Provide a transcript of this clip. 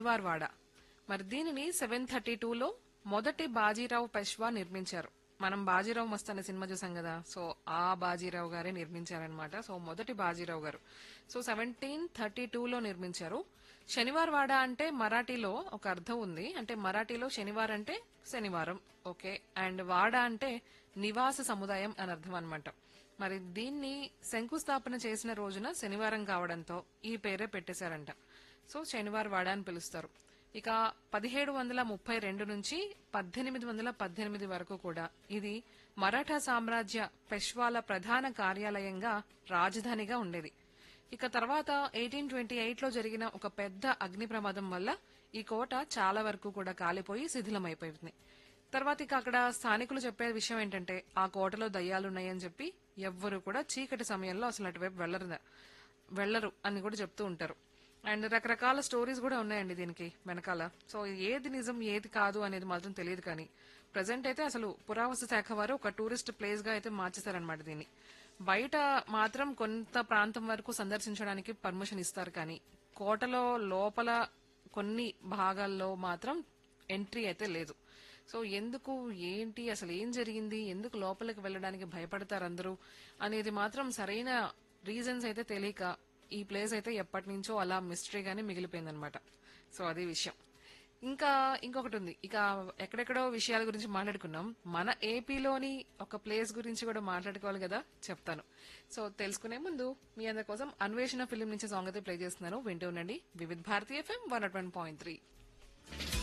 వార్వాడ మరి దీనిని seven thirty టూలో మొదటి బాజీరావు పెష్వా నిర్మించారు మనం బాజీరావు మస్త్ అనే సినిమా చూసాం కదా సో ఆ బాజీరావు గారే నిర్మించారనమాట సో మొదటి బాజీరావు గారు సో సెవెంటీన్ థర్టీ టూలో నిర్మించారు శనివార్ వాడ అంటే మరాఠీలో ఒక అర్థం ఉంది అంటే మరాఠీలో శనివారం అంటే శనివారం ఓకే అండ్ వాడ అంటే నివాస సముదాయం అని అర్థం అనమాట మరి దీన్ని శంకుస్థాపన చేసిన రోజున శనివారం కావడంతో ఈ పేరే పెట్టేశారంట సో శనివార్ వాడ అని పిలుస్తారు ఇక పదిహేడు వందల ముప్పై రెండు నుంచి పద్దెనిమిది వందల పద్దెనిమిది వరకు కూడా ఇది మరాఠా సామ్రాజ్య పెష్వాల ప్రధాన కార్యాలయంగా రాజధానిగా ఉండేది ఇక తర్వాత ఎయిటీన్ ట్వంటీ ఎయిట్ లో జరిగిన ఒక పెద్ద అగ్ని ప్రమాదం వల్ల ఈ కోట చాలా వరకు కూడా కాలిపోయి శిథిలమైపోయింది తర్వాత ఇక అక్కడ స్థానికులు చెప్పే విషయం ఏంటంటే ఆ కోటలో దయ్యాలున్నాయని చెప్పి ఎవ్వరు కూడా చీకటి సమయంలో అసలు అటువైపు వెళ్లరు వెళ్లరు అని కూడా చెప్తూ ఉంటారు అండ్ రకరకాల స్టోరీస్ కూడా ఉన్నాయండి దీనికి వెనకాల సో ఏది నిజం ఏది కాదు అనేది మాత్రం తెలియదు కానీ ప్రజెంట్ అయితే అసలు పురావస్తు శాఖ వారు ఒక టూరిస్ట్ ప్లేస్ గా అయితే మార్చేశారనమాట దీన్ని బయట మాత్రం కొంత ప్రాంతం వరకు సందర్శించడానికి పర్మిషన్ ఇస్తారు కానీ కోటలో లోపల కొన్ని భాగాల్లో మాత్రం ఎంట్రీ అయితే లేదు సో ఎందుకు ఏంటి అసలు ఏం జరిగింది ఎందుకు లోపలికి వెళ్ళడానికి భయపడతారు అందరూ అనేది మాత్రం సరైన రీజన్స్ అయితే తెలియక ఈ ప్లేస్ అయితే ఎప్పటి నుంచో అలా మిస్టరీగానే మిగిలిపోయిందనమాట సో అది విషయం ఇంకా ఇంకొకటి ఉంది ఇక ఎక్కడెక్కడో విషయాల గురించి మాట్లాడుకున్నాం మన ఏపీలోని ఒక ప్లేస్ గురించి కూడా మాట్లాడుకోవాలి కదా చెప్తాను సో తెలుసుకునే ముందు మీ అందరి కోసం అన్వేషణ ఫిలిం నుంచి సాంగ్ అయితే ప్లే చేస్తున్నాను వింటూ ఉండండి Vividh Bharati FM one point three